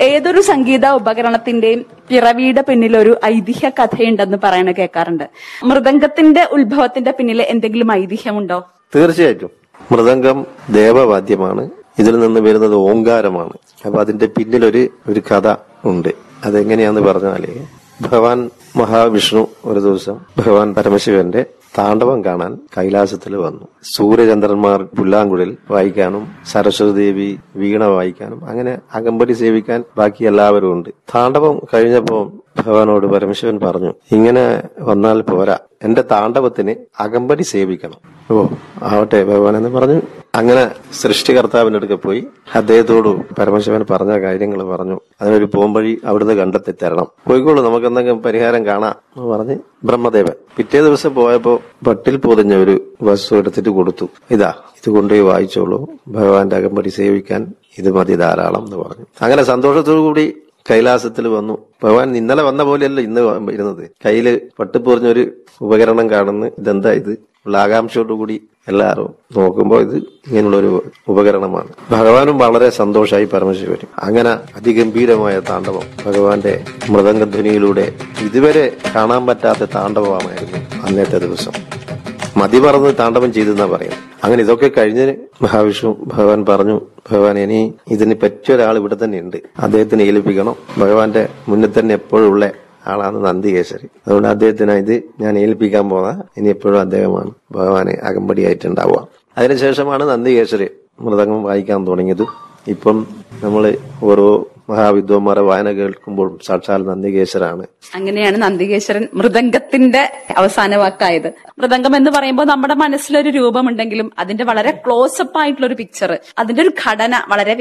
ഏതൊരു സംഗീത ഉപകരണത്തിന്റെയും പിറവിയുടെ പിന്നിൽ ഒരു ഐതിഹ്യ കഥയുണ്ടെന്ന് പറയണ കേൾക്കാറുണ്ട് മൃദംഗത്തിന്റെ ഉത്ഭവത്തിന്റെ പിന്നിൽ എന്തെങ്കിലും ഐതിഹ്യമുണ്ടോ തീർച്ചയായിട്ടും മൃദംഗം ദേവവാദ്യമാണ് ഇതിൽ നിന്ന് വരുന്നത് ഓങ്കാരമാണ് അപ്പൊ അതിന്റെ പിന്നിലൊരു ഒരു കഥ ഉണ്ട് അതെങ്ങനെയാന്ന് പറഞ്ഞാല് ഭഗവാൻ മഹാവിഷ്ണു ഒരു ദിവസം ഭഗവാൻ പരമശിവന്റെ താണ്ഡവം കാണാൻ കൈലാസത്തിൽ വന്നു സൂര്യചന്ദ്രന്മാർ പുല്ലാങ്കുഴൽ വായിക്കാനും സരസ്വതി ദേവി വീണ വായിക്കാനും അങ്ങനെ അകമ്പടി സേവിക്കാൻ ബാക്കി എല്ലാവരും ഉണ്ട് താണ്ഡവം കഴിഞ്ഞപ്പോ ഭഗവാനോട് പരമശിവൻ പറഞ്ഞു ഇങ്ങനെ വന്നാൽ പോരാ എന്റെ താണ്ഡവത്തിന് അകമ്പടി സേവിക്കണം ഓ ആവട്ടെ ഭഗവാൻ എന്ന് പറഞ്ഞു അങ്ങനെ സൃഷ്ടികർത്താവിന്റെ അടുക്ക പോയി അദ്ദേഹത്തോട് പരമശിവൻ പറഞ്ഞ കാര്യങ്ങൾ പറഞ്ഞു അതിനൊരു പോംവഴി അവിടുന്ന് കണ്ടെത്തി തരണം പോയിക്കോളൂ നമുക്ക് എന്തെങ്കിലും പരിഹാരം കാണാം എന്ന് പറഞ്ഞ് ബ്രഹ്മദേവൻ പിറ്റേ ദിവസം പോയപ്പോ പട്ടിൽ പൊതിഞ്ഞ ഒരു വസ്തു എടുത്തിട്ട് കൊടുത്തു ഇതാ ഇത് കൊണ്ടുപോയി വായിച്ചോളൂ ഭഗവാന്റെ അകമ്പടി സേവിക്കാൻ ഇത് മതി ധാരാളം എന്ന് പറഞ്ഞു അങ്ങനെ സന്തോഷത്തോടു കൂടി കൈലാസത്തിൽ വന്നു ഭഗവാൻ ഇന്നലെ വന്ന പോലെയല്ല ഇന്ന് ഇരുന്നത് കയ്യില് പട്ടുപൊറിഞ്ഞൊരു ഉപകരണം കാണുന്നു ഇതെന്താ ഇത് ഉള്ള ആകാംക്ഷയോടുകൂടി എല്ലാവരും നോക്കുമ്പോൾ ഇത് ഇങ്ങനെയുള്ള ഒരു ഉപകരണമാണ് ഭഗവാനും വളരെ സന്തോഷമായി പരമശിവനും അങ്ങനെ അതിഗംഭീരമായ താണ്ഡവം ഭഗവാന്റെ മൃദംഗധ്വനിയിലൂടെ ഇതുവരെ കാണാൻ പറ്റാത്ത താണ്ഡവമായിരുന്നു അന്നത്തെ ദിവസം മതി മറന്ന് താണ്ഡവം ചെയ്തെന്നാ പറയും അങ്ങനെ ഇതൊക്കെ കഴിഞ്ഞ് മഹാവിഷ്ണു ഭഗവാൻ പറഞ്ഞു ഭഗവാൻ ഇനി ഇതിന് പറ്റിയ ഒരാൾ ഇവിടെ തന്നെ ഉണ്ട് അദ്ദേഹത്തിന് ഏൽപ്പിക്കണം ഭഗവാന്റെ മുന്നിൽ തന്നെ എപ്പോഴും ഉള്ള ആളാണ് നന്ദികേശരി അതുകൊണ്ട് അദ്ദേഹത്തിന് ഇത് ഞാൻ ഏൽപ്പിക്കാൻ പോന്ന ഇനി എപ്പോഴും അദ്ദേഹമാണ് ഭഗവാന് അകമ്പടിയായിട്ടുണ്ടാവുക അതിനുശേഷമാണ് നന്ദികേശരി മൃദംഗം വായിക്കാൻ തുടങ്ങിയത് ഇപ്പം നമ്മൾ ഓരോ മഹാവിദ്വാന്മാരെ വായന കേൾക്കുമ്പോഴും സാക്ഷാൽ നന്ദികേശരാണ് അങ്ങനെയാണ് നന്ദികേശ്വരൻ മൃദംഗത്തിന്റെ അവസാന വാക്കായത് മൃദംഗം എന്ന് പറയുമ്പോൾ നമ്മുടെ മനസ്സിലൊരു രൂപമുണ്ടെങ്കിലും അതിന്റെ വളരെ ക്ലോസപ്പ് ആയിട്ടുള്ള ഒരു പിക്ചർ അതിന്റെ ഒരു ഘടന വളരെ